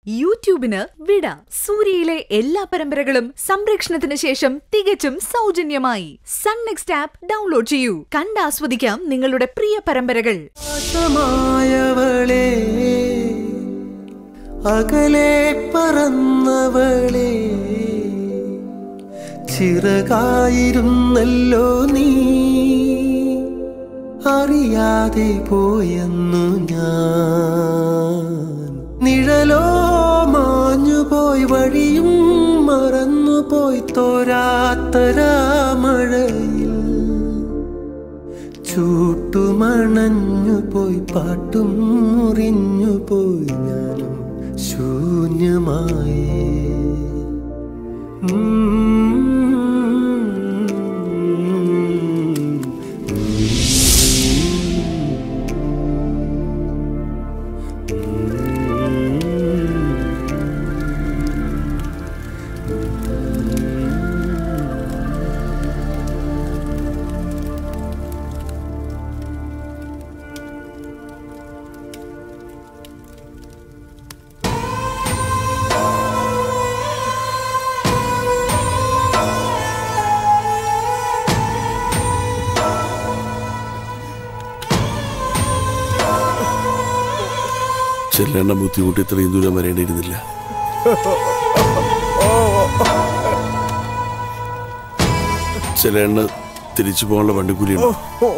യൂട്യൂബിന് വിട സൂര്യയിലെ എല്ലാ പരമ്പരകളും സംരക്ഷണത്തിന് ശേഷം തികച്ചും സൗജന്യമായി സൺ നെക്സ്റ്റ് ആപ്പ് ഡൗൺലോഡ് ചെയ്യൂ കണ്ടാസ്വദിക്കാം നിങ്ങളുടെ പ്രിയ പരമ്പരകൾ ആകാശമായവളെ അകലെ പറന്നവളെ ചിറകായിരുന്നല്ലോ നീ അറിയാതെ പോയെന്നു ഞാൻ നിഴലോ മാഞ്ഞുപോയി വഴിയും മറന്നുപോയി തോരാത്തരാമഴയിൽ ചൂട്ടുമണഞ്ഞു പോയി പാട്ടും മുറിഞ്ഞു പോയി ഞാനും ശൂന്യമായി ചെല്ലേണ്ട ബുദ്ധിമുട്ട് ഇത്രയും ദൂരം വരേണ്ടിയിരുന്നില്ല ചെല്ലേണ്ട തിരിച്ചു പോകാനുള്ള വണ്ടിക്കൂലിയുണ്ട്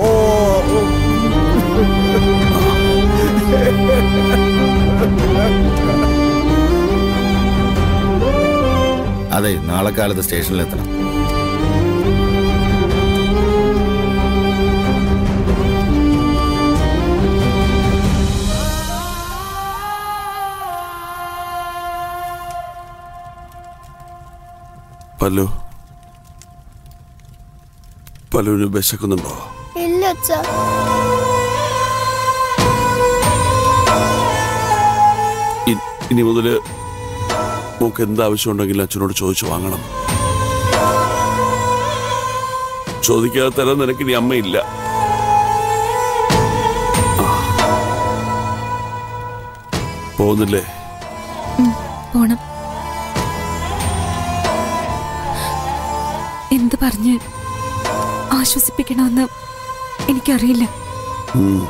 അതെ നാളെ കാലത്ത് സ്റ്റേഷനിൽ എത്തണം പല്ലു പല്ലുവിന് വിശക്കുന്നുണ്ടോ ഇല്ല അച്ഛാ ഇ- ഇനി മുതല് നമുക്ക് എന്താവശ്യമുണ്ടെങ്കിലും അച്ഛനോട് ചോദിച്ചു വാങ്ങണം ചോദിക്കാതെ തരാൻ നിനക്ക് ഇനി അമ്മയില്ല ആ. പോകുന്നില്ലേ പോണം എന്ത് പറഞ്ഞ് ആശ്വസിപ്പിക്കണമെന്ന് എനിക്കറിയില്ല ഉം.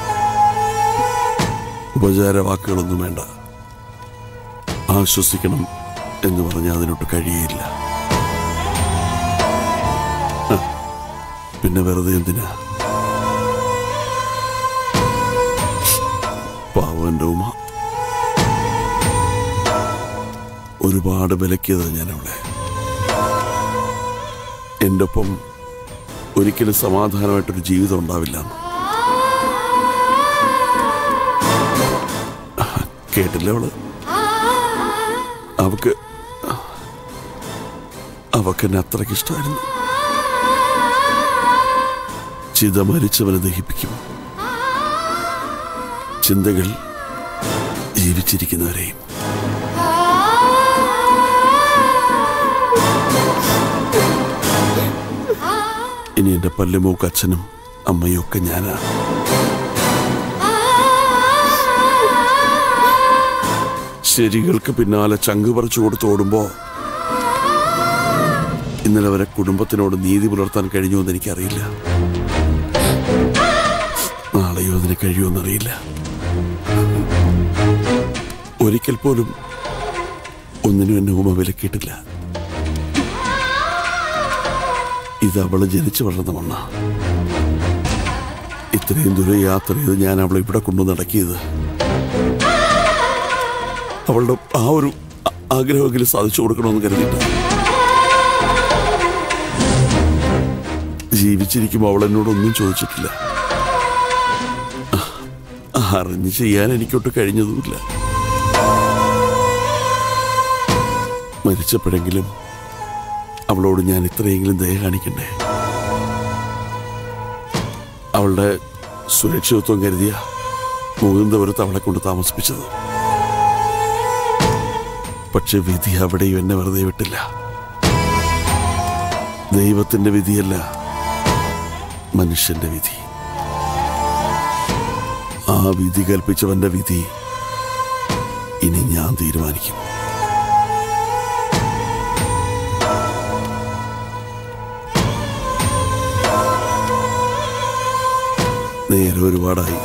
ഉപചാര വാക്കുകളൊന്നും വേണ്ട ആശ്വസിക്കണം എന്ന് പറഞ്ഞാൽ അതിനൊട്ട് കഴിയില്ല ഹ, പിന്നെ വെറുതെ എന്തിനാ പാവന്റെ ഉമ ഒരുപാട് വിലക്കിയത് ഞാൻ അവളെ എൻ്റെ ഒപ്പം ഒരിക്കലും സമാധാനമായിട്ടൊരു ജീവിതം ഉണ്ടാവില്ല കേട്ടില്ല അവള് അവക്ക് അവക്കെന്നെ അത്രയ്ക്ക് ഇഷ്ടമായിരുന്നു ചിത മരിച്ചവനെ ദഹിപ്പിക്കും ചിന്തകൾ ജീവിച്ചിരിക്കുന്നവരെയും ഇനി എന്റെ പല്ലുമൂക്ക് അച്ഛനും അമ്മയും ഒക്കെ ഞാനാ ശരികൾക്ക് പിന്നാലെ ചങ്ക് പറിച്ചു കൊടുത്ത് ഓടുമ്പോ ഇന്നലെ വരെ കുടുംബത്തിനോട് നീതി പുലർത്താൻ കഴിഞ്ഞുവെന്ന് എനിക്കറിയില്ല നാളെയോ അതിന് കഴിയുമെന്നറിയില്ല ഒരിക്കൽ പോലും ഒന്നിനും എന്നെ ഉമ വിലക്കിയിട്ടില്ല ഇത് അവള് ജനിച്ചു വളർന്ന മണ്ണ ഇത്രയും ദൂരം യാത്ര ചെയ്ത് ഞാൻ അവളെ ഇവിടെ കൊണ്ടു നടക്കിയത് അവളുടെ ആ ഒരു ആ- ആഗ്രഹമെങ്കിലും സാധിച്ചു കൊടുക്കണമെന്ന് കരുതിയിട്ട് ജീവിച്ചിരിക്കുമ്പോൾ അവൾ എന്നോടൊന്നും ചോദിച്ചിട്ടില്ല ആ, അറിഞ്ഞ് ചെയ്യാൻ എനിക്കൊട്ട് കഴിഞ്ഞതുമില്ല മരിച്ചപ്പോഴെങ്കിലും അവളോട് ഞാൻ ഇത്രയെങ്കിലും ദയ കാണിക്കണ്ടേ അവളുടെ സുരക്ഷിതത്വം കരുതിയ മുകുന്ദപുരത്ത് അവളെ കൊണ്ട് താമസിപ്പിച്ചത് പക്ഷെ വിധി അവിടെയും എന്നെ വെറുതെ വിട്ടില്ല ദൈവത്തിന്റെ വിധിയല്ല മനുഷ്യന്റെ വിധി ആ വിധി കൽപ്പിച്ചവന്റെ വിധി ഇനി ഞാൻ ഞാൻ തീരുമാനിക്കും നേരെ ഒരുപാടായി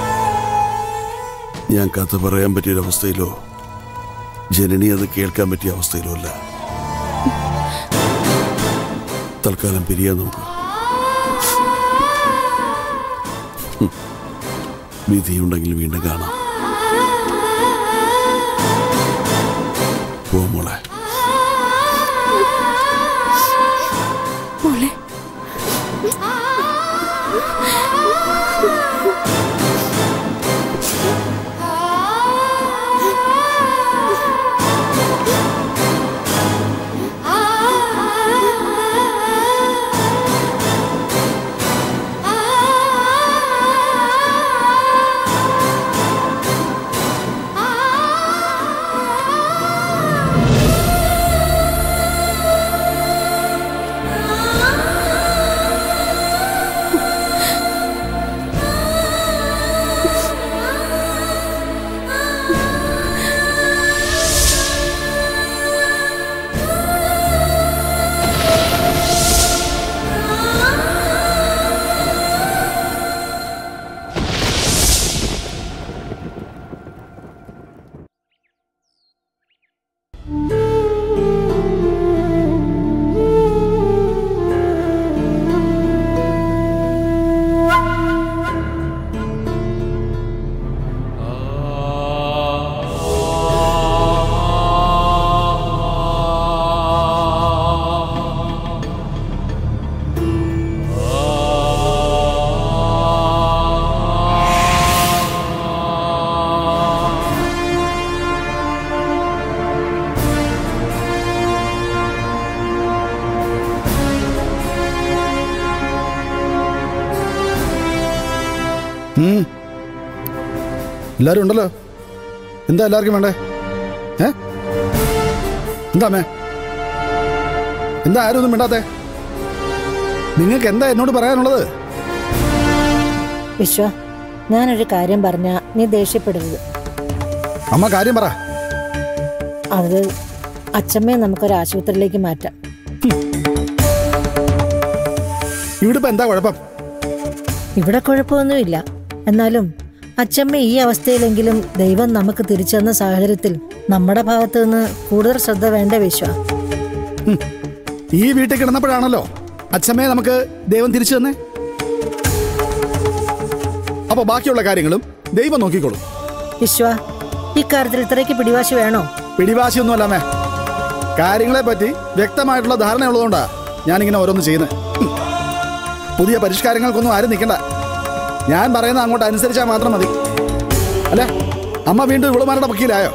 ഞാൻ കഥ പറയാൻ പറ്റിയൊരവസ്ഥയിലോ ജനനി അത് കേൾക്കാൻ പറ്റിയ അവസ്ഥയിലോ അല്ല തൽക്കാലം പിരിയാൻ നമുക്ക് ഹും. വിധിയുണ്ടെങ്കിൽ വീണ്ടും കാണാം പോ മോളെ മോളെ ഉം. എല്ലാരും ഉണ്ടല്ലോ എന്താ എല്ലാവർക്കും വേണ്ടേ ഏ എന്താ അമ്മേ എന്താ ആരും ഒന്നും മിണ്ടാത്തെ നിങ്ങൾക്ക് എന്താ എന്നോട് പറയാനുള്ളത് വിശ്വ ഞാനൊരു കാര്യം പറഞ്ഞ നീ ദേഷ്യപ്പെടരുത് അമ്മ കാര്യം പറ അത് അച്ഛമ്മയെ നമുക്കൊരു ആശുപത്രിയിലേക്ക് മാറ്റാം ഇവിടെ ഇപ്പൊ എന്താ കുഴപ്പം ഇവിടെ കുഴപ്പമൊന്നുമില്ല എന്നാലും അച്ഛമ്മ ഈ അവസ്ഥയിലെങ്കിലും ദൈവം നമുക്ക് തിരിച്ചു തന്ന സാഹചര്യത്തിൽ നമ്മുടെ ഭാഗത്ത് നിന്ന് കൂടുതൽ ശ്രദ്ധ വേണ്ട വിശ്വ ഈ വീട്ടിൽ കിടന്നപ്പോഴാണല്ലോ അച്ഛമ്മയെ നമുക്ക് ദൈവം തിരിച്ചു തന്നെ അപ്പൊ ബാക്കിയുള്ള കാര്യങ്ങളും ദൈവം നോക്കിക്കോളും വിശ്വ ഇക്കാര്യത്തിൽ ഇത്രയ്ക്ക് പിടിവാശി വേണോ പിടിവാശിയൊന്നും അല്ലാമേ കാര്യങ്ങളെ പറ്റി വ്യക്തമായിട്ടുള്ള ധാരണയുള്ളതുകൊണ്ടാ ഞാനിങ്ങനെ ഓരോന്ന് ചെയ്യുന്നത് ഉം. പുതിയ പരിഷ്കാരങ്ങൾക്കൊന്നും ആരും നിൽക്കണ്ട ഞാൻ പറയുന്നത് അങ്ങോട്ട് അനുസരിച്ചാൽ മാത്രം മതി അല്ലേ അമ്മ വീണ്ടും ഇവളുമാരുടെ വക്കീലായോ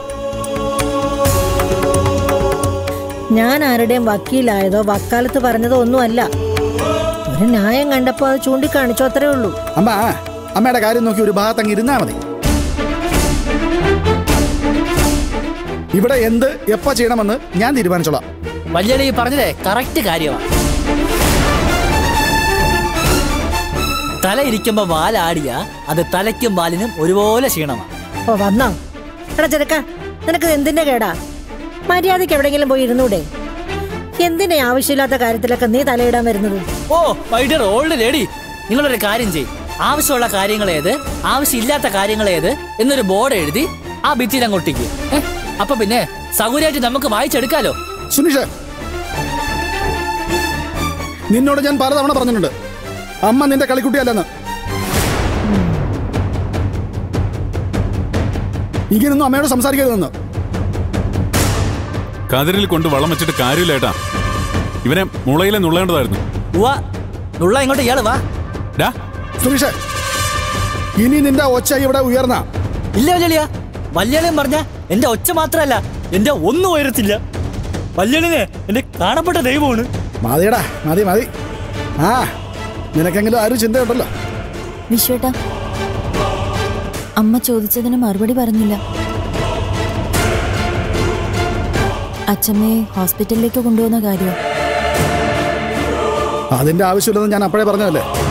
ഞാൻ ആരുടെയും വക്കീലായതോ വക്കാലത്ത് പറഞ്ഞതോ ഒന്നുമല്ല ഒരു ന്യായം കണ്ടപ്പോൾ അത് ചൂണ്ടിക്കാണിച്ചോ അത്രേ ഉള്ളൂ അമ്മ അമ്മയുടെ കാര്യം നോക്കി ഒരു ഭാഗത്ത് അങ്ങ് ഇരുന്നാ മതി ഇവിടെ എന്ത് എപ്പ ചെയ്യണമെന്ന് ഞാൻ തീരുമാനിച്ചോളാം വല്യളി പറഞ്ഞതേ കറക്റ്റ് കാര്യമാണ് തല ഇരിക്കുമ്പോ വാലാടിയ അത് തലയ്ക്കും വാലിനും ഒരുപോലെ ക്ഷീണമാണ് ഓ വന്നോ എടാ ചെറുക്ക നിനക്ക് എന്തിന്റെ കേടാ മര്യാദയ്ക്ക് എവിടെങ്കിലും പോയി ഇരുന്നൂടെ എന്തിനാ ആവശ്യമില്ലാത്ത കാര്യത്തിലൊക്കെ നീ തലയിടാൻ വരുന്നത് oh my dear old lady നിങ്ങളൊരു കാര്യം ചെയ്യും ആവശ്യമുള്ള കാര്യങ്ങൾ ഏത് ആവശ്യമില്ലാത്ത കാര്യങ്ങൾ ഏത് എന്നൊരു ബോർഡ് എഴുതി ആ ഭിത്തിയിൽ അങ്ങോട്ടേക്ക് അപ്പൊ പിന്നെ സൗകര്യമായിട്ട് നമുക്ക് വായിച്ചെടുക്കാലോ സുനിഷ് നിന്നോട് ഞാൻ പലതവണ പറഞ്ഞിട്ടുണ്ട് അമ്മ നിന്റെ കളിക്കുട്ടിയല്ലെന്ന് ഇങ്ങനൊന്നും അമ്മയോട് സംസാരിക്കരുതെന്ന് കതിരിൽ കൊണ്ട് വളം വെച്ചിട്ട് കാര്യമില്ല ഏട്ടാ ഇവനെ മുളയിലെ നുള്ളേണ്ടതായിരുന്നു ഉവ്വ നുള്ള ഇങ്ങോട്ട് ഇയാള് വാ ഡാ സുനിഷ് ഇനി നിന്റെ ഒച്ച ഇവിടെ ഉയർന്ന ഇല്ല വല്യളിയ വല്യളിയും പറഞ്ഞ എന്റെ ഒച്ച മാത്രല്ല എന്റെ ഒന്നും ഉയരത്തില്ല വല്യളിനെ എന്റെ കാണപ്പെട്ട ദൈവമാണ് മതിയടാ മതി മതി ആ നിനക്കെങ്കിലും ആരും ചിന്തയുണ്ടല്ലോ വിശ്വേട്ട അമ്മ ചോദിച്ചതിന് മറുപടി പറഞ്ഞില്ല അച്ഛമ്മയെ ഹോസ്പിറ്റലിലേക്ക് കൊണ്ടുവന്ന കാര്യം അതിന്റെ ആവശ്യമില്ലെന്ന് ഞാൻ അപ്പോഴേ പറഞ്ഞതല്ലേ